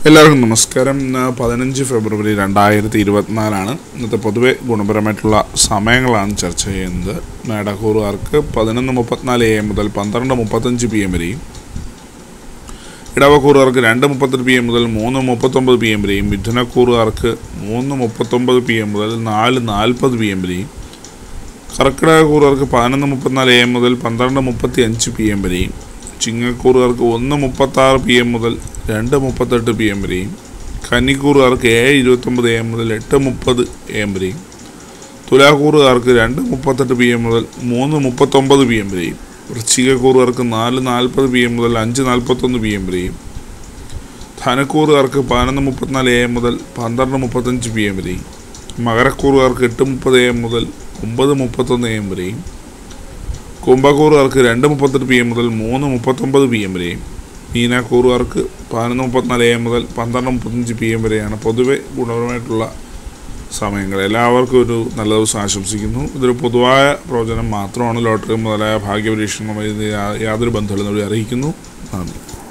എല്ലാവർക്കും നമസ്കാരം ഇന്ന് പതിനഞ്ച് ഫെബ്രുവരി രണ്ടായിരത്തി ഇരുപത്തിനാലാണ് ഇന്നത്തെ പൊതുവെ ഗുണപരമായിട്ടുള്ള സമയങ്ങളാണ് ചർച്ച ചെയ്യുന്നത് മേടക്കൂറുകാർക്ക് പതിനൊന്ന് മുപ്പത്തിനാല് എ എം മുതൽ പന്ത്രണ്ട് മുപ്പത്തഞ്ച് പി എം വരെയും ഇടവക്കൂറുകാർക്ക് രണ്ട് മുപ്പത്തെട്ട് പി എം മുതൽ മൂന്ന് മുപ്പത്തൊമ്പത് പി എം വരെയും മിഥുനക്കൂറുകാർക്ക് മൂന്ന് മുപ്പത്തൊമ്പത് പി എം മുതൽ നാല് നാൽപ്പത് പി എം വരെയും കർക്കിടകക്കൂറുകാർക്ക് പതിനൊന്ന് മുപ്പത്തിനാല് എ എം മുതൽ പന്ത്രണ്ട് മുപ്പത്തി അഞ്ച് പി എം വരെയും ചിങ്ങക്കൂറുകാർക്ക് ഒന്ന് മുപ്പത്താറ് പി എം മുതൽ രണ്ട് മുപ്പത്തെട്ട് പി എം വരെയും കന്നിക്കൂറുകാർക്ക് ഏഴ് ഇരുപത്തൊമ്പത് എ എം മുതൽ എട്ട് മുപ്പത് എ എം വരെയും തുലാക്കൂറുകാർക്ക് രണ്ട് മുപ്പത്തെട്ട് പി എം മുതൽ മൂന്ന് മുപ്പത്തൊമ്പത് പി എം വരെയും വൃശ്ചികക്കൂറുകാർക്ക് നാല് നാൽപ്പത് പി എം മുതൽ അഞ്ച് നാൽപ്പത്തൊന്ന് പി എം വരെയും ധനക്കൂറുകാർക്ക് പതിനൊന്ന് മുപ്പത്തിനാല് എ എം മുതൽ പന്ത്രണ്ട് മുപ്പത്തഞ്ച് പി എം വരെയും മകരക്കൂറുകാർക്ക് എട്ട് മുപ്പത് എ എം മുതൽ ഒമ്പത് മുപ്പത്തൊന്ന് എ എം വരെയും കുംഭക്കൂറുകാർക്ക് രണ്ട് മുപ്പത്തെട്ട് പി എം മുതൽ മൂന്ന് മുപ്പത്തൊമ്പത് പി എം വരെയും മീനക്കൂറുകാർക്ക് പതിനൊന്ന് മുപ്പത്തിനാല് എ എം മുതൽ പന്ത്രണ്ട് മുപ്പത്തഞ്ച് പി എം വരെയാണ് പൊതുവെ ഗുണപരമായിട്ടുള്ള സമയങ്ങൾ എല്ലാവർക്കും ഒരു നല്ല ദിവസം ആശംസിക്കുന്നു ഇതൊരു പൊതുവായ പ്രവചനം മാത്രമാണ് ലോട്ടറി മുതലായ ഭാഗ്യപരീക്ഷണവുമായി ഇത് യാ- യാതൊരു ബന്ധമില്ലെന്നവരെ അറിയിക്കുന്നു നന്ദി